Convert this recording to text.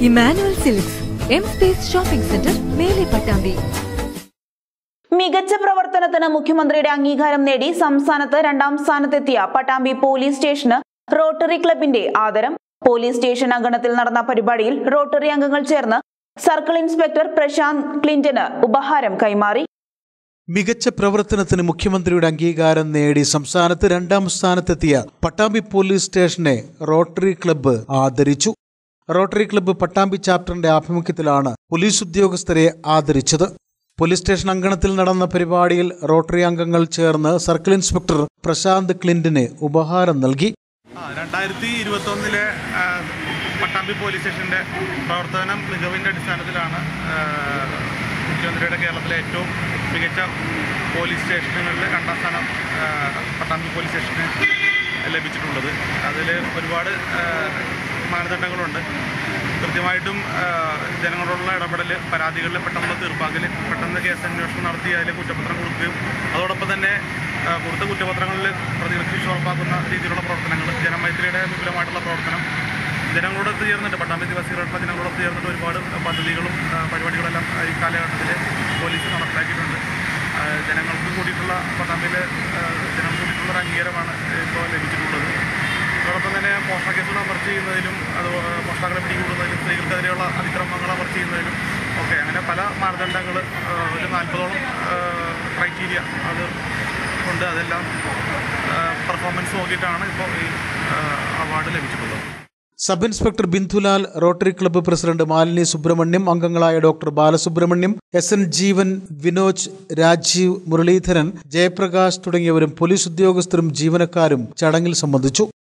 Emmanuel Silks M Space shopping centre Mele Pattambi മികച്ച പ്രവർത്തനത്തിന് മുഖ്യമന്ത്രിയുടെ അംഗീകാരം നേടി സംസ്ഥാനത്ത് രണ്ടാം സ്ഥാനത്തെത്തിയ പട്ടാമ്പി പോലീസ് സ്റ്റേഷന് റോട്ടറി ക്ലബിന്റെ ആദരം പോലീസ് സ്റ്റേഷൻ അങ്കണത്തിൽ നടന്ന പരിപാടിയിൽ റോട്ടറി അംഗങ്ങൾ ചേർന്ന് സർക്കിൾ ഇൻസ്പെക്ടർ പ്രശാന്ത് ക്ലിന്റന് ഉപഹാരം കൈമാറി മികച്ച പ്രവർത്തനത്തിന് മുഖ്യമന്ത്രിയുടെ അംഗീകാരം നേടി സംസ്ഥാനത്ത് രണ്ടാം സ്ഥാനത്തെത്തിയ പട്ടാമ്പി പോലീസ് സ്റ്റേഷനെ റോട്ടറി ക്ലബ്ബ് ആദരിച്ചു റോട്ടറി ക്ലബ്ബ് പട്ടാമ്പി ചാപ്റ്ററിന്റെ ആഭിമുഖ്യത്തിലാണ് പോലീസ് ഉദ്യോഗസ്ഥരെ ആദരിച്ചത് പോലീസ് സ്റ്റേഷൻ അങ്കണത്തിൽ നടന്ന പരിപാടിയിൽ റോട്ടറി അംഗങ്ങൾ ചേർന്ന് സർക്കിൾ ഇൻസ്പെക്ടർ പ്രശാന്ത് ക്ലിന്റിന് ഉപഹാരം നൽകി ആ, രണ്ടായിരത്തി ഇരുപത്തൊന്നിലെ ആ, പട്ടാമ്പി പോലീസ് സ്റ്റേഷൻ്റെ പ്രവർത്തനം മികവിൻ്റെ അടിസ്ഥാനത്തിലാണ് ആ, മുഖ്യമന്ത്രിയുടെ കേരളത്തിലെ ഏറ്റവും മികച്ച പോലീസ് സ്റ്റേഷനുകളിൽ രണ്ടാം സ്ഥാനം ആ, പട്ടാമ്പി പോലീസ് സ്റ്റേഷന് ലഭിച്ചിട്ടുള്ളത് അതിൽ ഒരുപാട് ആ, മാനദണ്ഡങ്ങളുണ്ട് കൃത്യമായിട്ടും ആ, ജനങ്ങളോടുള്ള ഇടപെടൽ പരാതികളിൽ പെട്ടെന്ന് തീർപ്പാക്കൽ പെട്ടെന്ന് കേസ് അന്വേഷണം നടത്തി അതിൽ കുറ്റപത്രം കൊടുക്കുകയും അതോടൊപ്പം തന്നെ ആ, കൊടുത്ത കുറ്റപത്രങ്ങളിൽ പ്രതികൾക്ക് ശിക്ഷ ഉറപ്പാക്കുന്ന രീതിയിലുള്ള പ്രവർത്തനങ്ങൾ ജനമൈത്രിയുടെ വിപുലമായിട്ടുള്ള പ്രവർത്തനം ജനങ്ങളോട് ഒത്തുചേർന്നിട്ട് പട്ടാമ്പി ദിവസികളായിട്ടുള്ള ജനങ്ങളോട് ഒത്തുചേർന്നിട്ട് ഒരുപാട് പദ്ധതികളും ആ, പരിപാടികളെല്ലാം ഈ കാലഘട്ടത്തിൽ പോലീസ് നടപ്പിലാക്കിയിട്ടുണ്ട് ആ, ജനങ്ങൾക്ക് കൂടിയിട്ടുള്ള പട്ടാമ്പിയിലെ ആ, ജനങ്ങൾക്ക് കൂടിയിട്ടുള്ള ഒരു അംഗീകാരമാണ് ഇപ്പോൾ ലഭിച്ചിട്ടുള്ളത് അതോടൊപ്പം തന്നെ മോഷണ കേസുകൾ അമർച്ച ചെയ്യുന്നതിലും അത് മോഷണങ്ങളെ പിടികൂടുന്നതിലും സ്ത്രീകൾക്കെതിരെയുള്ള അതിക്രമങ്ങൾ അമർച്ച ചെയ്യുന്നതിലും ഒക്കെ അങ്ങനെ പല മാനദണ്ഡങ്ങൾ ഒരു നാൽപ്പതോളം ക്രൈറ്റീരിയ അത് ഉണ്ട് അതെല്ലാം പെർഫോമൻസ് നോക്കിയിട്ടാണ് ഇപ്പോൾ ഈ അവാർഡ് ലഭിച്ചിട്ടുള്ളത് sub inspector Bindulal rotary club president Malini Subramaniam അംഗങ്ങളായ doctor Balasubramaniam S N Jeevan Vinoj Rajeev Muraleedharan Jayaprakash തുടങ്ങിയവരും പോലീസ് ഉദ്യോഗസ്ഥരും ജീവനക്കാരും ചടങ്ങിൽ സംബന്ധിച്ചു